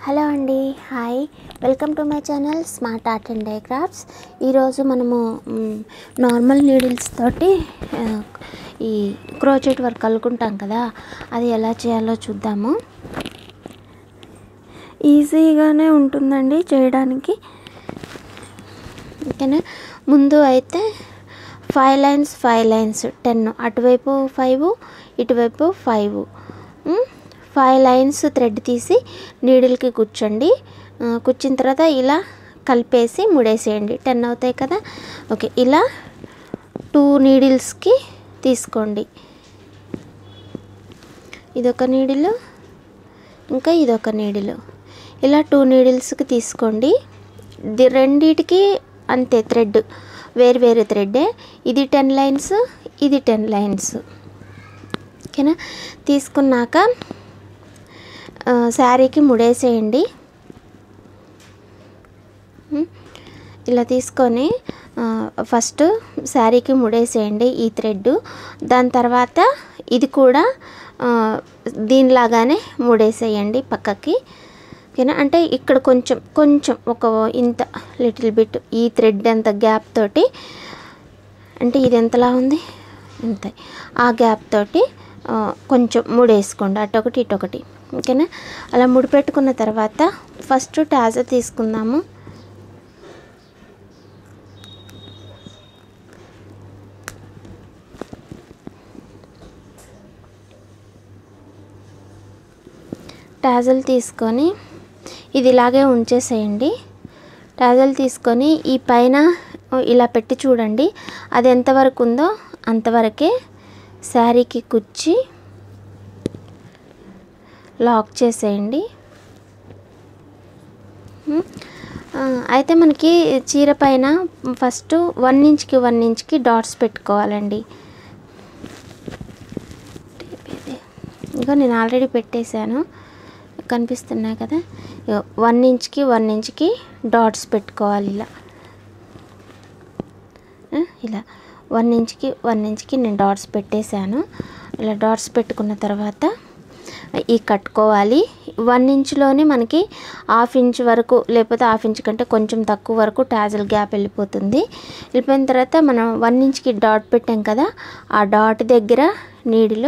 Hello అండి hi welcome to my channel smart art and day crafts ఈరోజు మనము మ్, normal needles తోటి ఆ, ఈ క్రోచెట్ వర్క్ అల్లుకుంటాం కదా అది ఎలా చేయాలో చూద్దాము ఈజీగానే ఉంటుందండి చేయడానికి ఓకేనా ముందు అయితే five lines five lines ten అటువైపు ఫైవ్ ఇటువైపు ఫైవ్ ఫైవ్ లైన్స్ థ్రెడ్ తీసి నీడిల్కి కూర్చోండి ఆ, కూర్చిన తర్వాత ఇలా కలిపేసి ముడేసేయండి టెన్ అవుతాయి కదా ఓకే ఇలా టూ నీడిల్స్కి తీసుకోండి ఇదొక నీడిలు ఇంకా ఇదొక నీడిలు ఇలా టూ నీడిల్స్కి తీసుకోండి ది రెండిటికి అంతే థ్రెడ్ వేరు వేరు థ్రెడ్డే ఇది టెన్ లైన్స్ ఇది టెన్ లైన్స్ ఓకేనా తీసుకున్నాక ఆ, శారీకి ముడేసేయండి ఉమ్, ఇలా తీసుకొని ఆ, ఫస్ట్ శారీకి ముడేసేయండి ఈ థ్రెడ్ దాని తర్వాత ఇది కూడా ఆ, దీనిలాగానే ముడేసేయండి పక్కకి ఓకేనా అంటే ఇక్కడ కొంచెం కొంచెం ఒక ఇంత లిటిల్ బిట్ ఈ థ్రెడ్ అంత గ్యాప్ తోటి అంటే ఇది ఎంతలా ఉంది ఇంత ఆ గ్యాప్ తోటి ఆ, కొంచెం ముడేసుకోండి అటొకటి ఇటొకటి ఓకేనా అలా ముడి పెట్టుకున్న తర్వాత ఫస్ట్ టాజా తీసుకుందాము టాజల్ తీసుకొని ఇది ఇలాగే ఉంచేసేయండి టాజల్ తీసుకొని ఈ పైన ఇలా పెట్టి చూడండి అది ఎంతవరకు ఉందో అంతవరకే శారీకి కుచ్చి లాక్ చేసేయండి ఉమ్, ఆ, అయితే మనకి చీర పైన ఫస్ట్ వన్ ఇంచ్కి వన్ ఇంచ్కి డాట్స్ పెట్టుకోవాలండి ఇగో నేను ఆల్రెడీ పెట్టేశాను కనిపిస్తున్నాయి కదా ఇగో వన్ ఇంచ్కి వన్ ఇంచ్కి డాట్స్ పెట్టుకోవాలి ఇలా ఆ, ఇలా వన్ ఇంచ్కి వన్ ఇంచ్కి నేను డాట్స్ పెట్టేశాను ఇలా డాట్స్ పెట్టుకున్న తర్వాత ఈ కట్టుకోవాలి వన్ ఇంచ్లోనే మనకి హాఫ్ ఇంచ్ వరకు లేకపోతే హాఫ్ ఇంచ్ కంటే కొంచెం తక్కువ వరకు టాజల్ గ్యాప్ వెళ్ళిపోతుంది వెళ్ళిపోయిన తర్వాత మనం వన్ ఇంచ్కి డాట్ పెట్టాం కదా ఆ డాట్ దగ్గర నీడిలో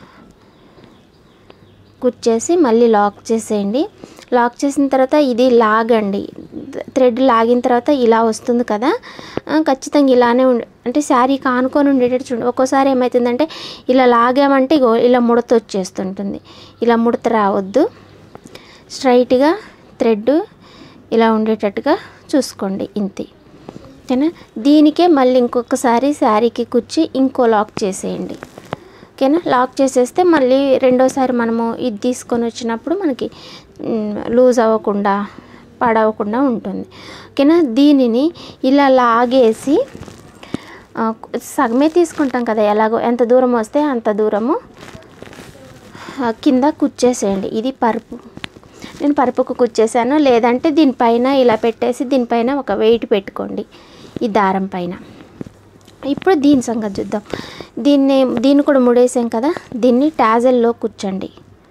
కుచ్చేసి మళ్ళీ లాక్ చేసేయండి లాక్ చేసిన తర్వాత ఇది లాగండి థ్రెడ్ లాగిన తర్వాత ఇలా వస్తుంది కదా ఆ, ఖచ్చితంగా ఇలానే ఉండి అంటే శారీ కానుకొని ఉండేటట్టు చూడండి ఒక్కోసారి ఏమవుతుందంటే ఇలా లాగామంటే ఇగో ఇలా ముడత వచ్చేస్తుంటుంది ఇలా ముడత రావద్దు స్ట్రైట్గా థ్రెడ్ ఇలా ఉండేటట్టుగా చూసుకోండి ఇంతే ఓకేనా దీనికే మళ్ళీ ఇంకొకసారి శారీకి కుచ్చి ఇంకో లాక్ చేసేయండి ఓకేనా లాక్ చేసేస్తే మళ్ళీ రెండోసారి మనము ఇది తీసుకొని వచ్చినప్పుడు మనకి లూజ్ అవ్వకుండా పడవకుండా ఉంటుంది ఓకేనా దీనిని ఇలా లాగేసి ఆ, సగమే తీసుకుంటాం కదా ఎలాగో ఎంత దూరం వస్తే అంత దూరము ఆ, కింద కుచ్చేసేయండి ఇది పరుపు నేను పరుపుకు కుచ్చేసాను లేదంటే దీనిపైన ఇలా పెట్టేసి దీనిపైన ఒక వెయిట్ పెట్టుకోండి ఈ దారం పైన ఇప్పుడు దీని సంగతి చూద్దాం దీన్ని దీన్ని కూడా ముడేసాం కదా దీన్ని టాజల్లో కూర్చోండి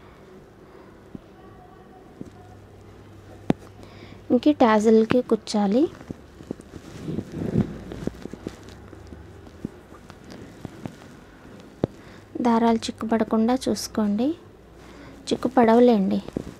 ఇంక టాజల్కి కూర్చోాలి దారాలు చిక్కుపడకుండా చూసుకోండి చిక్కు పడవలేండి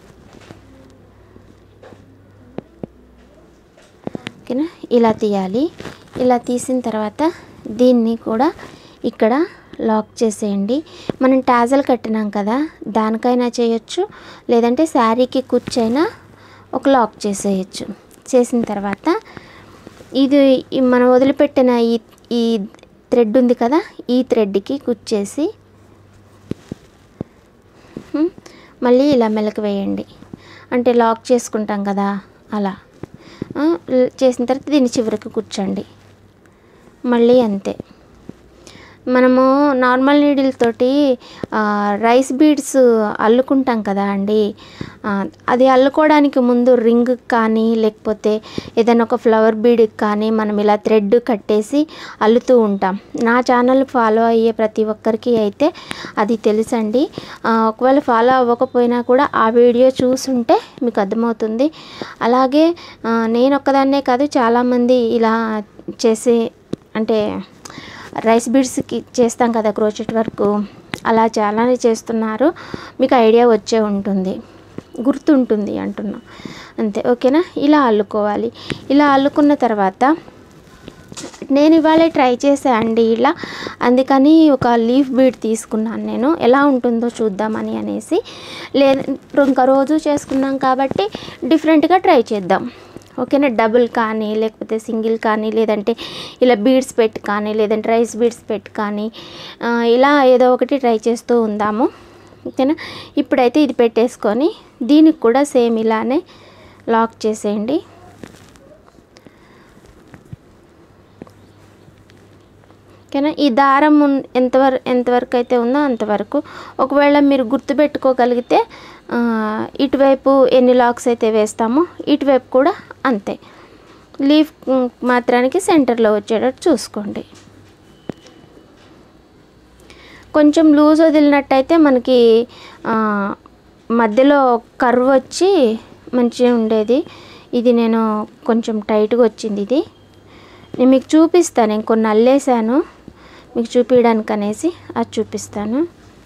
ఓకేనా ఇలా తీయాలి ఇలా తీసిన తర్వాత దీన్ని కూడా ఇక్కడ లాక్ చేసేయండి మనం టాజల్ కట్టినాం కదా దానికైనా చేయొచ్చు లేదంటే శారీకి కుచ్చైనా ఒక లాక్ చేసేయచ్చు చేసిన తర్వాత ఇది ఈ మనం వదిలిపెట్టిన ఈ ఈ థ్రెడ్ ఉంది కదా ఈ థ్రెడ్కి కుచ్చేసి హ్మ్, మళ్ళీ ఇలా మెలకు వేయండి అంటే లాక్ చేసుకుంటాం కదా అలా ఆ, ల్- చేసిన తర్వాత దీని చివరికి కూర్చోండి మళ్ళీ అంతే మనము నార్మల్ నీడిల్ తోటి ఆ, రైస్ బీడ్స్ అల్లుకుంటాం కదా అండి ఆ, అది అల్లుకోవడానికి ముందు రింగ్ కానీ లేకపోతే ఏదైనా ఒక ఫ్లవర్ బీడ్కి కానీ మనం ఇలా థ్రెడ్ కట్టేసి అల్లుతూ ఉంటాం నా ఛానల్ ఫాలో అయ్యే ప్రతి ఒక్కరికి అయితే అది తెలుసండి ఆ, ఒకవేళ ఫాలో అవ్వకపోయినా కూడా ఆ వీడియో చూసుంటే మీకు అర్థమవుతుంది అలాగే ఆ, నేను ఒక్కదాన్నే కాదు చాలామంది ఇలా చేసి అంటే రైస్ బీడ్స్కి చేస్తాం కదా క్రోచెట్ వర్క్ అలా చాలానే చేస్తున్నారు మీకు ఐడియా వచ్చే ఉంటుంది గుర్తుంటుంది అంటున్నా అంతే ఓకేనా ఇలా అల్లుకోవాలి ఇలా అల్లుకున్న తర్వాత నేను ఇవాళ ట్రై చేసా అండి ఇలా అందుకని ఒక లీఫ్ బీడ్ తీసుకున్నాను నేను ఎలా ఉంటుందో చూద్దామని అనేసి లేదు ఇంకా రోజు చేసుకున్నాం కాబట్టి డిఫరెంట్గా ట్రై చేద్దాం ఓకేనా డబుల్ కానీ లేకపోతే సింగిల్ కానీ లేదంటే ఇలా బీడ్స్ పెట్టి కానీ లేదంటే రైస్ బీడ్స్ పెట్టి కానీ ఆ, ఇలా ఏదో ఒకటి ట్రై చేస్తూ ఉందాము ఓకేనా ఇప్పుడైతే ఇది పెట్టేసుకొని దీనికి కూడా సేమ్ ఇలానే లాక్ చేసేయండి ఓకేనా ఈ దారం ఉన్- ఎంతవరకు ఎంతవరకు అయితే ఉందో అంతవరకు ఒకవేళ మీరు గుర్తుపెట్టుకోగలిగితే ఆ, ఇటువైపు ఎన్ని లాక్స్ అయితే వేస్తామో ఇటువైపు కూడా అంతే లీఫ్ ఉమ్, మాత్రానికి సెంటర్లో వచ్చేటట్టు చూసుకోండి కొంచెం లూజ్ వదిలినట్టయితే మనకి ఆ, మధ్యలో కర్వ్ వచ్చి మంచిగా ఉండేది ఇది నేను కొంచెం టైట్గా వచ్చింది ఇది నేను మీకు చూపిస్తాను నేను కొన్ని అల్లేసాను మీకు చూపించడానికి అనేసి అది చూపిస్తాను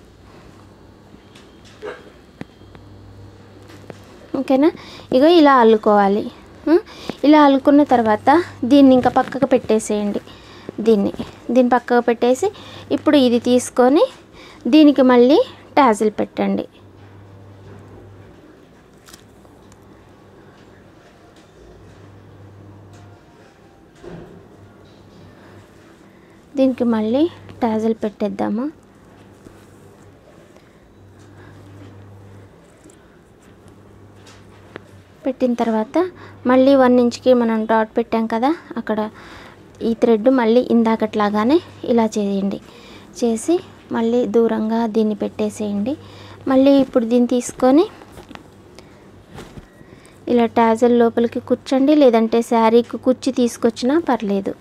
ఓకేనా ఇగో ఇలా అల్లుకోవాలి ఆ? ఇలా అల్లుకున్న తర్వాత దీన్ని ఇంకా పక్కకు పెట్టేసేయండి దీన్ని దీన్ని పక్కకు పెట్టేసి ఇప్పుడు ఇది తీసుకొని దీనికి మళ్ళీ టాజిల్ పెట్టండి దీనికి మళ్ళీ టాజిల్ పెట్టేద్దాము పెట్టిన తర్వాత మళ్ళీ వన్ ఇంచ్కి మనం డాట్ పెట్టాం కదా అక్కడ ఈ థ్రెడ్ మళ్ళీ ఇందాకట్లాగానే ఇలా చేయండి చేసి మళ్ళీ దూరంగా దీన్ని పెట్టేసేయండి మళ్ళీ ఇప్పుడు దీన్ని తీసుకొని ఇలా టాజల్ లోపలికి కూర్చోండి లేదంటే శారీకి కుర్చీ తీసుకొచ్చినా పర్లేదు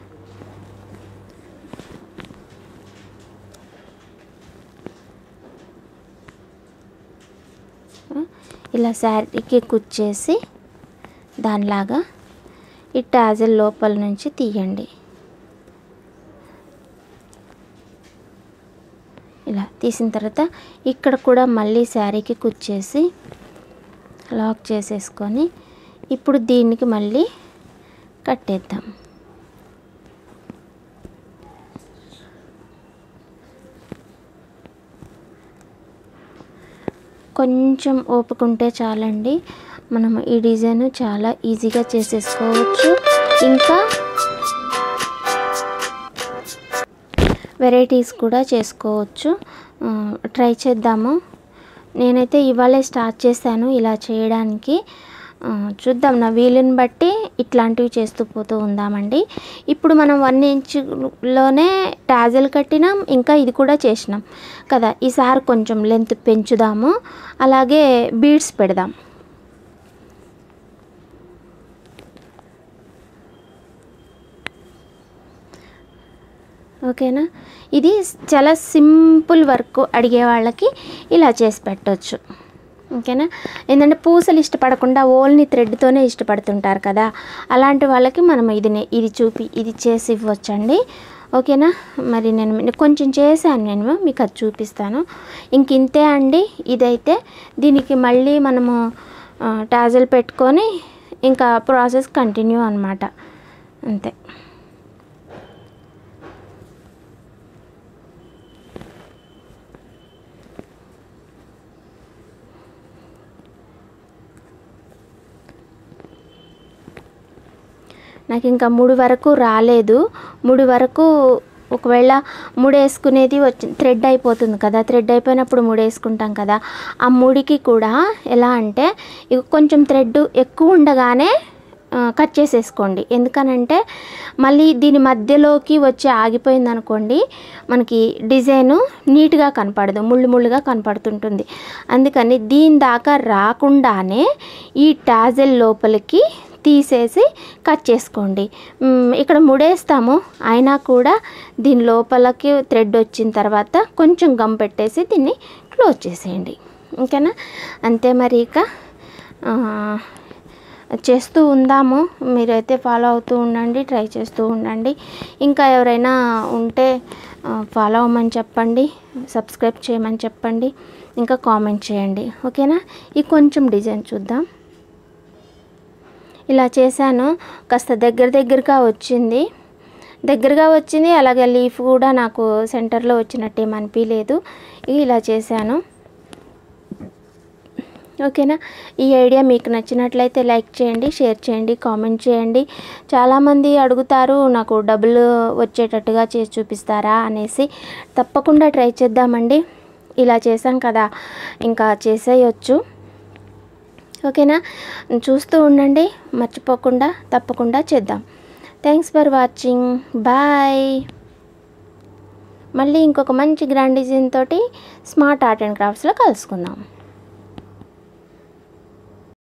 ఇలా శారీకి కుచ్చేసి దానిలాగా ఈ టాజల్ లోపల నుంచి తీయండి ఇలా తీసిన తర్వాత ఇక్కడ కూడా మళ్ళీ శారీకి కుచ్చేసి లాక్ చేసేసుకొని ఇప్పుడు దీనికి మళ్ళీ కట్టేద్దాం కొంచెం ఓపిక ఉంటే చాలండి మనం ఈ డిజైన్ చాలా ఈజీగా చేసేసుకోవచ్చు ఇంకా వెరైటీస్ కూడా చేసుకోవచ్చు ఆ, ట్రై చేద్దాము నేనైతే ఇవాళే స్టార్ట్ చేశాను ఇలా చేయడానికి ఆ, చూద్దాం నా వీలుని బట్టి ఇట్లాంటివి చేస్తూ పోతూ ఉందామండి ఇప్పుడు మనం వన్ ఇంచులోనే టాజల్ కట్టినాం ఇంకా ఇది కూడా చేసినాం కదా ఈసారి కొంచెం లెంత్ పెంచుదాము అలాగే బీడ్స్ పెడదాం ఓకేనా ఇది చాలా సింపుల్ వర్క్ అడిగే వాళ్ళకి ఇలా చేసి పెట్టవచ్చు ఓకేనా ఏంటంటే పూసలు ఇష్టపడకుండా ఓన్లీ థ్రెడ్తోనే ఇష్టపడుతుంటారు కదా అలాంటి వాళ్ళకి మనం ఇది నే- ఇది చూపి ఇది చేసి ఇవ్వచ్చండి ఓకేనా మరి నేను మీ- కొంచెం చేశాను నేను మీకు అది చూపిస్తాను ఇంక ఇంతే అండి ఇదైతే దీనికి మళ్ళీ మనము టాజల్ పెట్టుకొని ఇంకా ప్రాసెస్ కంటిన్యూ అనమాట అంతే నాకు ఇంకా మూడు వరకు రాలేదు మూడు వరకు ఒకవేళ ముడేసుకునేది వచ్చి థ్రెడ్ అయిపోతుంది కదా థ్రెడ్ అయిపోయినప్పుడు ముడేసుకుంటాం కదా ఆ ముడికి కూడా ఎలా అంటే ఇక కొంచెం థ్రెడ్ ఎక్కువ ఉండగానే ఆ, కట్ చేసేసుకోండి ఎందుకనంటే మళ్ళీ దీని మధ్యలోకి వచ్చి ఆగిపోయింది అనుకోండి మనకి డిజైను నీట్గా కనపడదు ముళ్ళు ముళ్ళుగా కనపడుతుంటుంది అందుకని దీని దాకా రాకుండానే ఈ టాజెల్ లోపలికి తీసేసి కట్ చేసుకోండి మ్, ఇక్కడ ముడేస్తాము అయినా కూడా దీని లోపలికి థ్రెడ్ వచ్చిన తర్వాత కొంచెం గమ్ పెట్టేసి దీన్ని క్లోజ్ చేసేయండి ఓకేనా అంతే మరి ఇక ఆ, చేస్తూ ఉందాము మీరైతే ఫాలో అవుతూ ఉండండి ట్రై చేస్తూ ఉండండి ఇంకా ఎవరైనా ఉంటే ఆ, ఫాలో అవ్వమని చెప్పండి సబ్స్క్రైబ్ చేయమని చెప్పండి ఇంకా కామెంట్ చేయండి ఓకేనా ఈ కొంచెం డిజైన్ చూద్దాం ఇలా చేశాను కాస్త దగ్గర దగ్గరగా వచ్చింది దగ్గరగా వచ్చింది అలాగే లీఫ్ కూడా నాకు సెంటర్లో వచ్చినట్టు ఏం అనిపించలేదు ఇలా చేశాను ఓకేనా ఈ ఐడియా మీకు నచ్చినట్లయితే లైక్ చేయండి షేర్ చేయండి కామెంట్ చేయండి చాలామంది అడుగుతారు నాకు డబ్బులు వచ్చేటట్టుగా చేసి చూపిస్తారా అనేసి తప్పకుండా ట్రై చేద్దామండి ఇలా చేసాం కదా ఇంకా చేసేయచ్చు ఓకేనా చూస్తూ ఉండండి మర్చిపోకుండా తప్పకుండా చేద్దాం థ్యాంక్స్ ఫర్ వాచింగ్ బాయ్ మళ్ళీ ఇంకొక మంచి గ్రాండ్ డిజైన్ తోటి స్మార్ట్ ఆర్ట్ అండ్ క్రాఫ్ట్స్లో కలుసుకుందాం